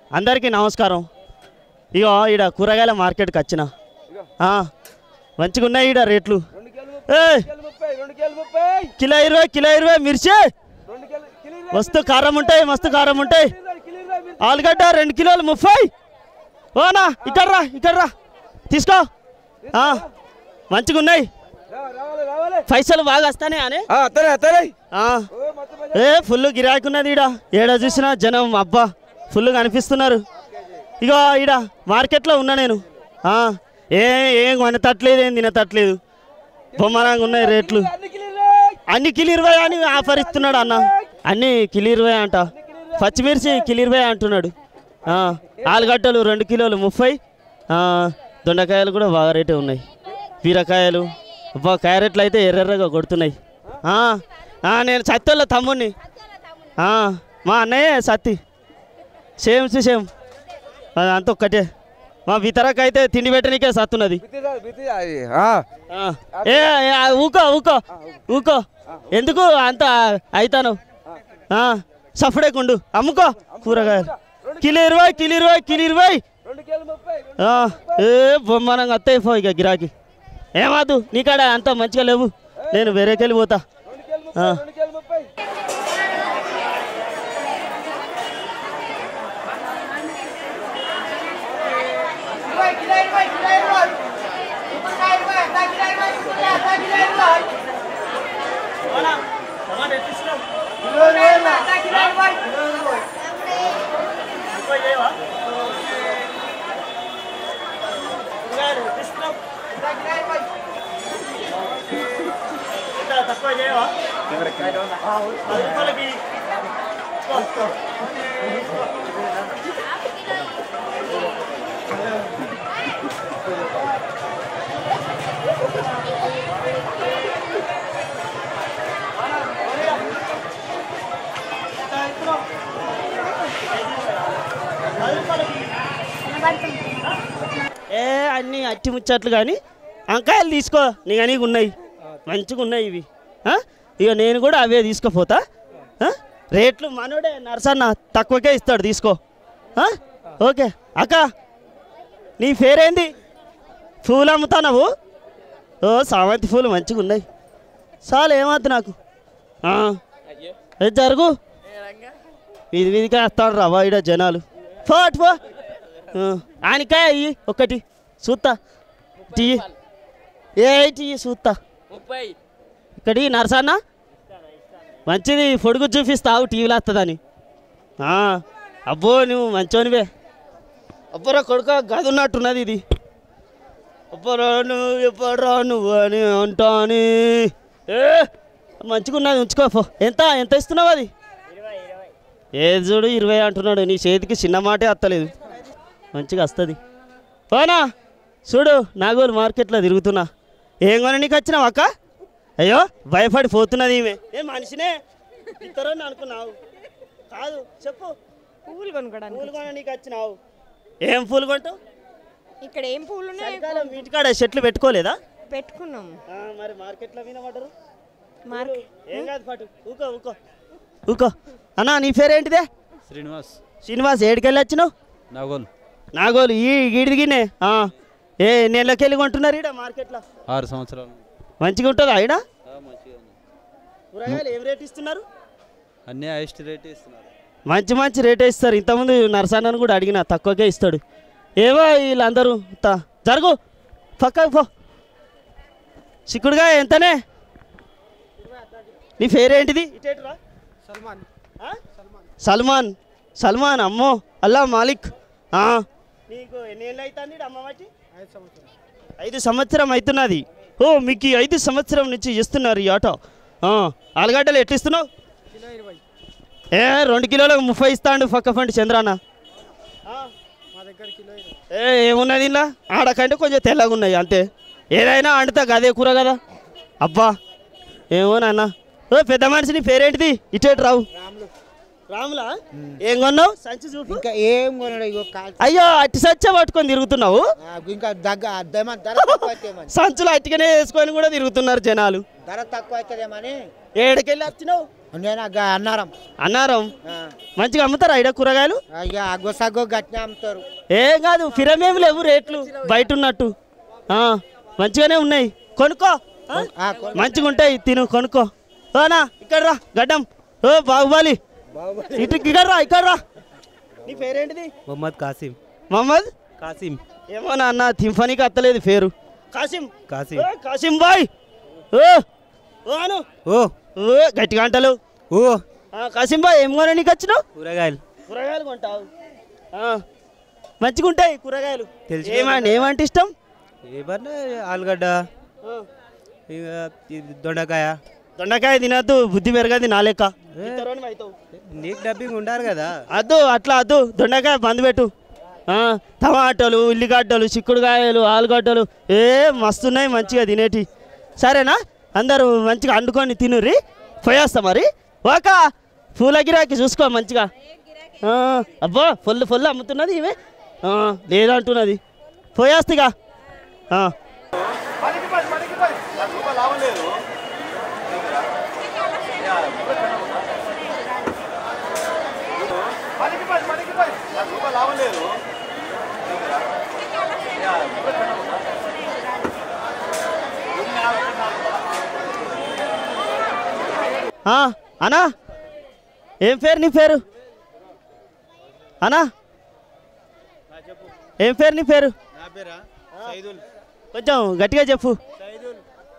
అందరికీ నమస్కారం ఇగో ఈడ కూరగాయల మార్కెట్కి వచ్చిన ఆ, మంచిగా ఉన్నాయి ఈడ రేట్లు ఏయ్, కిలో ఇరవై కిలో ఇరవై మిర్చి మస్తు కారం ఉంటాయి మస్తు కారం ఉంటాయి ఆలుగడ్డ రెండు కిలోలు ముప్పై ఓనా ఇక్కడ రా ఇక్కడ రా తీసుకో ఆ, మంచిగా ఉన్నాయి పైసలు బాగా వస్తానే అని అత్తనే అత్తనే ఆ. ఏ ఫుల్ గిరాకున్నది ఈడ ఏడ చూసినా జనం అబ్బా ఫుల్ కనిపిస్తున్నారు ఇగో ఈడ మార్కెట్లో ఉన్నా నేను ఆ, ఏ ఏం కొనతట్లేదు ఏం తినతట్లేదు బొమ్మరంగా ఉన్నాయి రేట్లు అన్ని కిలో ఇరవై అని ఆఫర్ ఇస్తున్నాడు అన్న అన్ని కిలో ఇరవై అంట పచ్చిమిర్చి కిలో ఇరవై అంటున్నాడు ఆ, ఆలుగడ్డలు రెండు కిలోలు ముప్పై ఆ, దొండకాయలు కూడా బాగా రేటే ఉన్నాయి బీరకాయలు అబ్బా క్యారెట్లు అయితే ఎర్రెర్రగా కొడుతున్నాయి ఆ, ఆ, నేను సత్యంలో తమ్ముడిని ఆ, మా అన్నయ్య సత్తి సేమ్ టు సేమ్ అంత ఒక్కటే మా వితరకు అయితే తిండి పెట్టనికే సత్తున్నది ఆ, ఏ ఏ, ఆ, ఊకో ఊకో ఊకో ఎందుకు అంత అవుతాను సఫడేకుండు అమ్ముకో కూరగాయలు కిలో ఇరవై కిలో ఇరవై కిలో ఇరవై ఆ, ఏ బొమ్మనంగా అత్తయ్య పో ఇక గిరాకీ ఏమాదు నీకాడ అంత మంచిగా లేవు నేను వేరేకెళ్ళి పోతా ఆ. ఏ అన్నీ అట్టి ముచ్చట్లు కానీ వంకాయలు తీసుకో నీ కానీ ఉన్నాయి మంచిగా ఉన్నాయి ఇవి ఆ? ఇక నేను కూడా అవే తీసుకుపోతా ఆ? రేట్లు మనోడే నర్సన్న తక్కువకే ఇస్తాడు తీసుకో ఆ? ఓకే అక్క నీ పేరేంది పూలు అమ్ముతానవు ఓ సామంతి పూలు మంచిగా ఉన్నాయి చాలు ఏమవుతుంది నాకు ఆ. ఏ జరుగు వీధి వీధికి వస్తాడు రా ఈడ జనాలు పో అటు పో ఆ, ఆనికాయ అయ్యి ఒకటి చూస్తా టీ ఏ టీ చూస్తా ముప్పై ఇక్కడి నరసన్న మంచిది పొడుగు చూపిస్తావు టీవీలో వస్తుందని ఆ, అబ్బో నువ్వు మంచోనివే అబ్బోరా కొడుక గది ఉన్నట్టున్నది ఇది అబ్బోరా నువ్వు ఎప్పుడురా నువ్వు అని అంటాని ఏ మంచిగా ఉన్నది ఉంచుకో పో ఎంత ఎంత ఇస్తున్నావు అది ఏది చూడు ఇరవై అంటున్నాడు నీ చేతికి చిన్న మాటే వస్తలేదు మంచిగా వస్తుంది పోనా చూడు నాగోలు మార్కెట్లో తిరుగుతున్నా ఏం కొని నీకు వచ్చినావు అక్క అయ్యో భయపడి పోతున్నది ఈమె ఏ మనిషినే ఇద్దరని అనుకున్నావు కాదు చెప్పు పూలు కొనుక్కోడానికి పూలు కొని నీకు వచ్చినావు ఏం పూలు కొంటావు ఇక్కడ ఏం పూలు ఉన్నాయి చలికాలం మీ ఇంటికాడ చెట్లు పెట్టుకోలేదా పెట్టుకున్నాం ఆ, మరి మార్కెట్లో వినబడ్డరు మార్కెట్ ఏం కాదు పాటు ఊకో ఊకో ఊకో అన్నా నీ పేరేంటిదే శ్రీనివాస్ శ్రీనివాస్ ఏడికెళ్ళి వచ్చినావు నాగోల్ నాగోలు ఈ గిడిదిగినే ఏ నెలకి వెళ్ళి కొంటున్నారు ఈడ మార్కెట్లో ఆరు సంవత్సరాలు మంచిగా ఉంటుందా ఈడ ఆ, మంచిగా ఉంది. కూరగాయలు ఏం రేట్ ఇస్తున్నారు అన్నీ హైయెస్ట్ రేట్ ఇస్తున్నారు మంచి మంచి రేటే ఇస్తారు ఇంతకుముందు నరసాన్నను కూడా అడిగిన తక్కువకే ఇస్తాడు ఏవో వీళ్ళందరూ త- జరుగు పక్కకు పో చిక్కుడుగా ఎంతనే నీ పేరేంటిది ఇటేటురా ఆ? సల్మాన్ సల్మాన్ అమ్మో అల్లా మాలిక్ ఆ. నీకు ఎన్ని ఏళ్ళు అవుతుంది అమ్మ మట్టి ఐదు సంవత్సరం అవుతున్నది ఓ మీకు ఈ ఐదు సంవత్సరం నుంచి ఇస్తున్నారు ఈ ఆటో ఆ, ఆలుగడ్డలు ఎట్లా ఇస్తున్నావు ఏ రెండు కిలోలకు ముప్పై ఇస్తాండు పక్క పండి చంద్రాన్న ఏ ఏమున్నది ఇలా ఆడకంటే కొంచెం తెల్లగా ఉన్నాయి అంతే ఏదైనా అండుతా అదే కూర కదా అబ్బా ఏమో నాన్న ఓ పెద్ద మనిషిని పేరేంటిది ఇటేటు రావు రాములా ఏం కొన్నావు సంచి చూపు ఇంకా ఏం కొనడు ఇగో కాల్ అయ్యో అట్టి సచ్చ పట్టుకొని తిరుగుతున్నావు ఆ, ఇంకా దగ్గ అద్దమా ధర తక్కువ అవుతామని సంచులు అట్టిగానే వేసుకొని కూడా తిరుగుతున్నారు జనాలు ధర తక్కువ అవుతుందేమని ఏడకెళ్ళి వచ్చినావు నేను అగ్గ అన్నారం అన్నారం ఆ, మంచిగా అమ్ముతారా ఇక్కడ కూరగాయలు ఇక అగ్గో సగ్గో గట్టిన అమ్ముతారు ఏం కాదు ఫిరమేమి లేవు రేట్లు బయట ఉన్నట్టు ఆ, మంచిగానే ఉన్నాయి కొనుక్కో ఆ? ఆ, కొను. మంచిగా ఉంటాయి తిను కొనుక్కో ఓనా ఇక్కడ రా గడ్డం ఓ బాహుబలి ఇటు ఇక్కడ రా ఇక్కడ రా నీ పేరేంటిది మొహమ్మద్ కాసిం మహమ్మద్ కాసిం ఏమో నా అన్న తింఫనీకి అత్తలేదు పేరు కాసిం కాసిం ఓ, కాసిం బాయ్ ఓ ఓ అను ఓ ఓ గట్టిగా అంటలు ఓ ఆ, కాసిం బాయ్ ఏం కొని నీకు వచ్చినావు కూరగాయలు కూరగాయలు కొంటావు ఆ, మంచిగా ఉంటాయి కూరగాయలు తెలిసిన ఏమండి ఏమంటే ఇష్టం ఏమన్నా ఆలుగడ్డ ఆ, ఇక ఇది దొండకాయ దొండకాయ తినద్దు బుద్ధి పెరగది నా లెక్క ఏ. ఇతరుని అవుతావు. నీకు డబ్బింగ్ ఉండాలి కదా అద్దు అట్లా అద్దు దొండకాయ బంద్ పెట్టు ఆ, టమాటాలు ఉల్లిగడ్డలు చిక్కుడుకాయలు ఆలుగడ్డలు ఏ మస్తున్నాయి మంచిగా తినేటి సరేనా అందరూ మంచిగా వండుకొని తినుర్రి పోయేస్తా మరి ఓక పూల గిరాకి చూసుకో మంచిగా ఆ, అబ్బో ఫుల్ ఫుల్ అమ్ముతున్నది ఇవే ఆ, లేదంటున్నది పోయేస్తిగా ఆ. ఆ, అనా ఏం పేరు నీ పేరు అనా ఏం పేరు నీ పేరు నా పేరా సైదుల్ కొంచెం గట్టిగా చెప్పు సైదుల్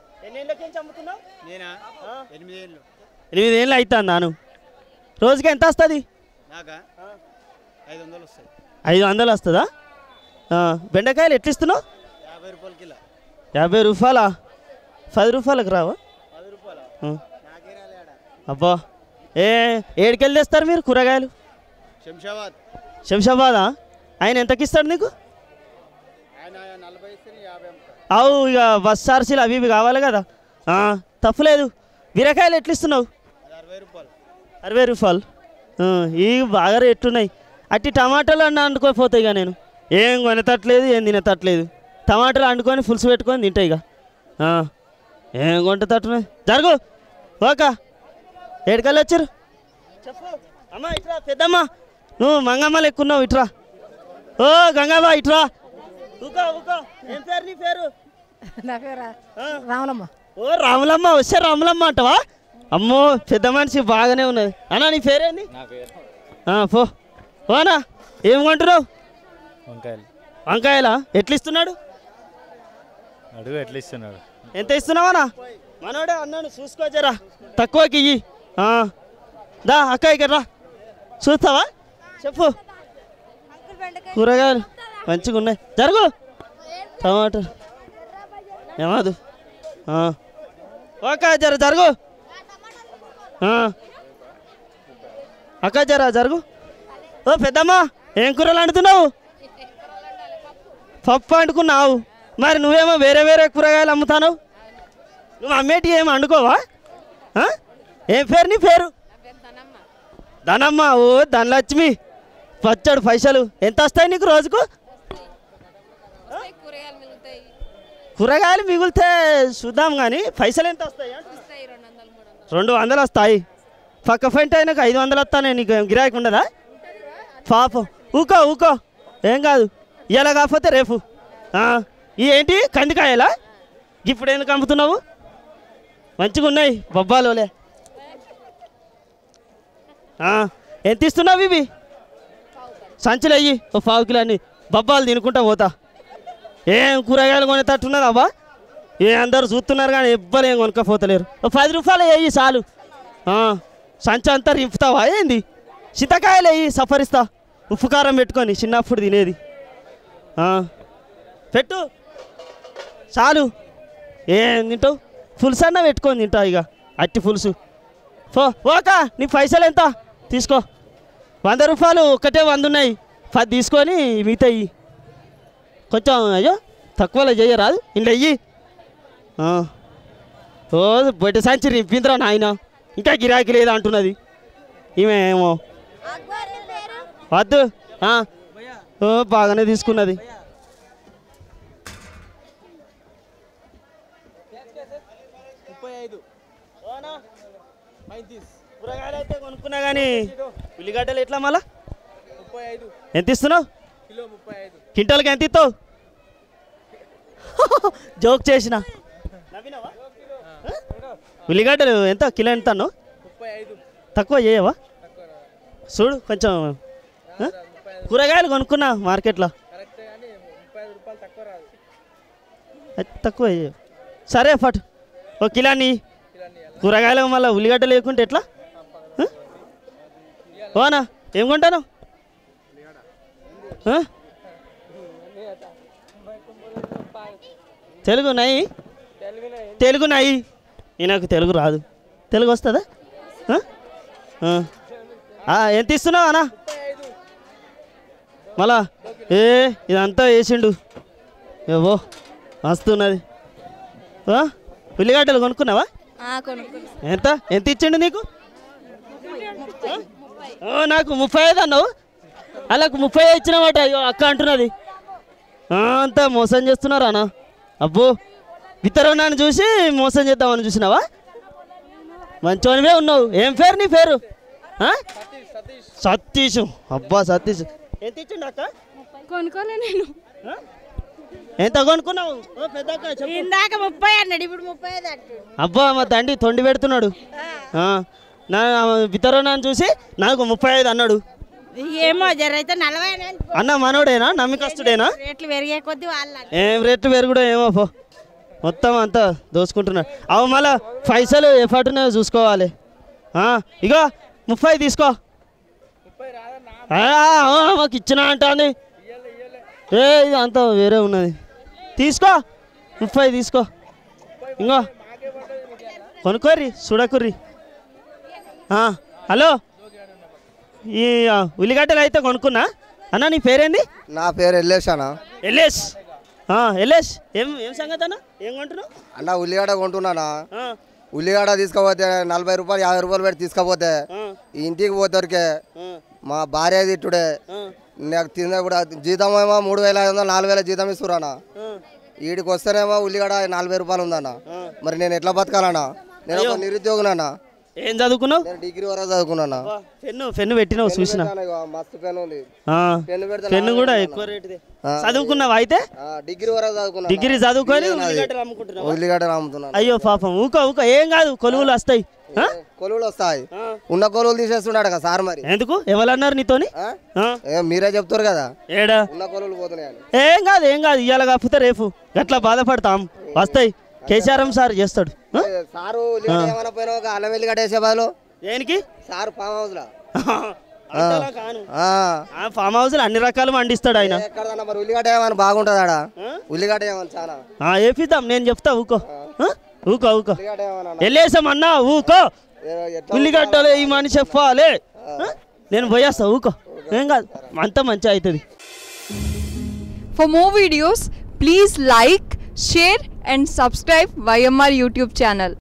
నేనా ఎనిమిది ఏళ్ళు ఎనిమిది ఏళ్ళు అవుతాను నాను రోజుకి ఎంత వస్తుంది నాకా ఐదు వందలు వస్తాయి ఐదు వందలు వస్తుందా ఆ, బెండకాయలు ఎట్లా ఇస్తున్నావు యాభై రూపాయల కిలో యాభై రూపాయలా పది రూపాయలకు రావా పది రూపాయల ఆ, నాకే రాలేడా అబ్బా ఏ ఏడుకెళ్ళి తెస్తారు మీరు కూరగాయలు శంషాబాద్ శంషాబాదా ఆయన ఎంతకి ఇస్తాడు నీకు ఆయన నలభై ఇస్తే యాభై అమ్ముతాడు అవు ఇక బస్ చార్జీలు అవి ఇవి కావాలి కదా ఆ, తప్పులేదు బీరకాయలు ఎట్లా ఇస్తున్నావు అది అరవై రూపాయలు అరవై రూపాయలు ఆ, ఇవి బాగా రేట్టున్నాయి అట్టి టమాటాలు అన్న వండుకోపోతాయి ఇక నేను ఏం కొనతట్లేదు ఏం తినతట్లేదు టమాటాలు వండుకొని పులుసు పెట్టుకొని తింటాయి ఇక ఆ, ఏం కొంటతట్టున్నాయి జరుగు ఓక ఏడుకల్లి వచ్చారు చెప్పు అమ్మ ఇట్రా పెద్దమ్మ నువ్వు మంగమ్మ లెక్కున్నావు ఇట్రా ఓ గంగవ్వ ఇట్రా ఊకో ఊకో ఏం పేరు నీ పేరు నా పేరా ఆ. రామలమ్మ ఓ రాములమ్మ వస్తే రాములమ్మ అంటవా అమ్మో పెద్ద మనిషి బాగానే ఉన్నది అన్నా నీ పేరేంది నా పేరు ఆ, పో ఓనా ఏం కొంటున్నావు వంకాయలు వంకాయలా ఎట్లా ఇస్తున్నాడు అడుగు ఎట్లా ఇస్తున్నాడు ఎంత ఇస్తున్నావానా మనోడే అన్నాడు చూసుకోవచ్చరా తక్కువకి ఇయ్యి ఆ, దా అక్క ఇక్కడ రా చూస్తావా చెప్పు కూరగాయలు మంచిగా ఉన్నాయి జరుగు టమాటా ఏమాదు ఆ. ఓకే జర జరుగు ఆ. అక్క జర జరుగు ఓ పెద్దమ్మా ఏం కూరలు వండుతున్నావు పప్పు వండుకున్నావు మరి నువ్వేమో వేరే వేరే కూరగాయలు అమ్ముతావు నువ్వు అమ్మేటి ఏమి వండుకోవా ఆ? ఏం పేరు నీ పేరు ధనమ్మ ఓ ధనలక్ష్మి పచ్చడు పైసలు ఎంత వస్తాయి నీకు రోజుకు కూరగాయలు మిగులుతాయి కూరగాయలు మిగిలితే చూద్దాం కానీ పైసలు ఎంత వస్తాయి అంటున్నా. వస్తాయి రెండు వందలు మూడు వందలు రెండు వందలు వస్తాయి పక్క ఫెంట్ అయినాక ఐదు వందలు వస్తానే నీకు ఏం గిరాకీ ఉండదా పాపం ఊకో ఊకో ఏం కాదు ఇలా కాకపోతే రేపు ఆ, ఈ ఏంటి కందికాయలా ఇప్పుడు ఎందుకు అమ్ముతున్నావు మంచిగా ఉన్నాయి బొబ్బాలోలే ఆ, ఎంత ఇస్తున్నావు ఇవి సంచులు అయ్యి ఓ పావు కిలో అన్ని బొబ్బాలు తినుకుంటా పోతా ఏం కూరగాయలు కొనేటట్టున్నది అవ్వా ఏ అందరు చూస్తున్నారు కానీ ఎవ్వరు ఏం కొనుక్కపోతలేరు ఓ పది రూపాయలు వేయి చాలు ఆ, సంచి అంతా రింపుతావా ఏంది చింతకాయలు వేయి సఫరిస్తా ఉప్పు కారం పెట్టుకొని చిన్నప్పుడు తినేది ఆ, పెట్టు చాలు ఏం తింటావు పులుసు అన్న పెట్టుకొని తింటా ఇక అట్టి పులుసు పో ఓక నీ పైసలు ఎంత తీసుకో వంద రూపాయలు ఒక్కటే వంద ఉన్నాయి పది తీసుకొని మిగతా ఇయ్యి కొంచెం అయ్యో తక్కువలో చేయరాదు ఇంట్లో ఇయ్యి ఆ. ఓ బొడ్డ సంచి రింపిందిరా నాయన ఇంకా గిరాకీ లేదా అంటున్నది ఈమె ఏమో వద్దు ఆ. ఓ బాగానే తీసుకున్నది ముప్పై ఐదు మైంతీస్ కూరగాయలు అయితే కొనుక్కున్నా కానీ ఉల్లిగడ్డలు ఎట్లా మళ్ళా ఎంత ఇస్తున్నావు క్వింటాల్కి ఎంత ఇస్తావు జోక్ చేసిన నవ్వినావా? ఆ? ఉల్లిగడ్డలు ఎంత కిలో ఎంత అన్నావు తక్కువ చేయవా చూడు కొంచెం ఆ? కూరగాయలు కొనుక్కున్నా మార్కెట్లో అది తక్కువ చేయవు సరే ఫట్ ఓ కిలాని కూరగాయలు మళ్ళీ ఉల్లిగడ్డ లేకుంటే ఎట్లా ఆ? ఓనా ఏం కొంటాను ఆ? తెలుగు నాయి తెలుగు నాయి నాకు తెలుగు రాదు తెలుగు వస్తుందా ఆ? ఆ. ఆ, ఎంత ఇస్తున్నావు అన్నా మళ్ళా ఏ ఇదంతా వేసిండు ఏవో వస్తున్నది ఆ? ఉల్లిగడ్డలు కొనుక్కున్నావా కొనుక్కున్నా ఎంత ఎంత ఇచ్చిండు నీకు ఓ నాకు ముప్పై ఐదు అన్నావు అలాకు ముప్పై ఐదు ఇచ్చినమాట అయ్యో అక్క అంటున్నది ఆ, అంతా మోసం చేస్తున్నారు అన్న అబ్బో వితరణాన్ని చూసి మోసం చేద్దామని చూసినావా మంచోనివే ఉన్నావు ఏం పేరు నీ పేరు ఆ? సతీష్ అబ్బా సతీష్ ఎంత ఇచ్చిండు అక్క కొనుక్కోలే నేను ఆ? ఎంత కొనుక్కున్నావు ఓ పెద్దక్క చెప్పు ఇందాక ముప్పై అన్నాడు ఇప్పుడు ముప్పై ఐదు అంటాడు అబ్బా మా తండ్రి తొండి పెడుతున్నాడు ఆ, నా వితరణాన్ని చూసి నాకు ముప్పై ఐదు అన్నాడు ఏమో జరైతే నలభై అన్న మనోడేనా నమ్మికస్తుడేనా రేట్లు పెరిగే కొద్దీ వాళ్ళు ఏం రేట్లు పెరుగుడో ఏమో పో మొత్తం అంతా దోచుకుంటున్నాడు అవు మళ్ళా పైసలు ఎఫర్ట్ ఉన్నాయో చూసుకోవాలి ఆ, ఇగో ముప్పై తీసుకో ఆ, ఆ, మాకు ఇచ్చిన అంటుంది ఏ ఇది అంతా వేరే ఉన్నది తీసుకో ముప్పై తీసుకో ఇంకో కొనుక్కోర్రి చూడకుర్రి ఆ, హలో ఈ ఆ, ఉల్లిగడ్డలు అయితే కొనుక్కున్నా అన్న నీ పేరేంది నా పేరు ఎల్లేశానా ఎల్ఎస్ ఎల్ఎస్ ఏం ఏం సంగతి అన్న ఏం కొంటున్నావు అన్న ఉల్లిగడ్డ కొంటున్నానా ఆ, ఉల్లిగడ్డ తీసుకపోతే నలభై రూపాయలు యాభై రూపాయలు పెట్టి తీసుకపోతే ఆ, ఈ ఇంటికి పోతరికే ఆ, మా భార్య తిట్టుడే ఆ, నాకు తిన్న కూడా జీతం ఏమో మూడు వేల ఐదు వందలు నాలుగు వేల జీతం ఇస్తురానా ఆ. వీడికి వస్తేనేమో ఉల్లిగడ్డ నలభై రూపాయలు ఉందన్న మరి నేను ఎట్లా బతకాలన్నా నేను ఒక నిరుద్యోగునన్నా ఏం చదువుకున్నావు నేను డిగ్రీ వరకు చదువుకున్నానా వా, పెన్ను పెన్ను పెట్టినావు చూసిన పెట్టాను ఇగో, మస్తు పెన్ ఉంది ఆ, పెన్ను పెడితే పెన్ను నాలుగు కూడా వేలు ఎక్కువ రేటుదే ఆ. చదువుకున్నావా అయితే ఆ, డిగ్రీ వరకు చదువుకున్నా డిగ్రీ చదువుకొని ఇదే నాది. ఉల్లిగడ్డలు అమ్ముకుంటున్నావా ఉల్లిగడ్డ అమ్ముతున్నాను అయ్యో పాపం ఊక ఊక ఏం కాదు కొలువులు వస్తాయి ఆ? కొలువులు వస్తాయి ఆ. ఉన్న కొలువులు తీసేస్తున్నాడు కదా సార్ మరి ఎందుకు ఎవరన్నారు నీతోని ఆ? ఆ? ఏ, మీరే చెప్తారు కదా ఏడా ఉన్న కొలువులు పోతున్నాయని ఏం కాదు ఏం కాదు ఇవాళ కాకపోతే రేపు గట్లా బాధపడతాం వస్తాయి కేసీఆర్ఎం సార్ చేస్తాడు ఆ? ఏ, సారు ఉల్లిగడ్డ ఏమైనా పోయినా ఒక అల్లం వెల్లిగడ్డ వేసే బదులు దేనికి సారు ఫామ్ హౌస్ లా అంతలా కాను ఆ. ఆ ఫామ్ హౌస్ అన్ని రకాలు పండిస్తాడు ఆయన ఎక్కడదన్నా మరి ఉల్లిగడ్డ ఏమైనా బాగుంటుంది ఆడ ఆ? ఉల్లిగడ్డ ఏమైనా చాలా ఆ, వేపిద్దాం నేను చెప్తా ఊకో ఆ? ఊకో ఊకో ఉల్లిగడ్డ ఏమైనా వెళ్ళేసాం అన్నా ఊకో ఏ, ఎట్లా ఉల్లిగడ్డలు ఈ మనిషి చెప్పాలి ఆ? నేను పోయేస్తా ఊకో ఏం కాదు అంత మంచిగా అవుతుంది For more videos, please like, share, and subscribe YMR YouTube channel.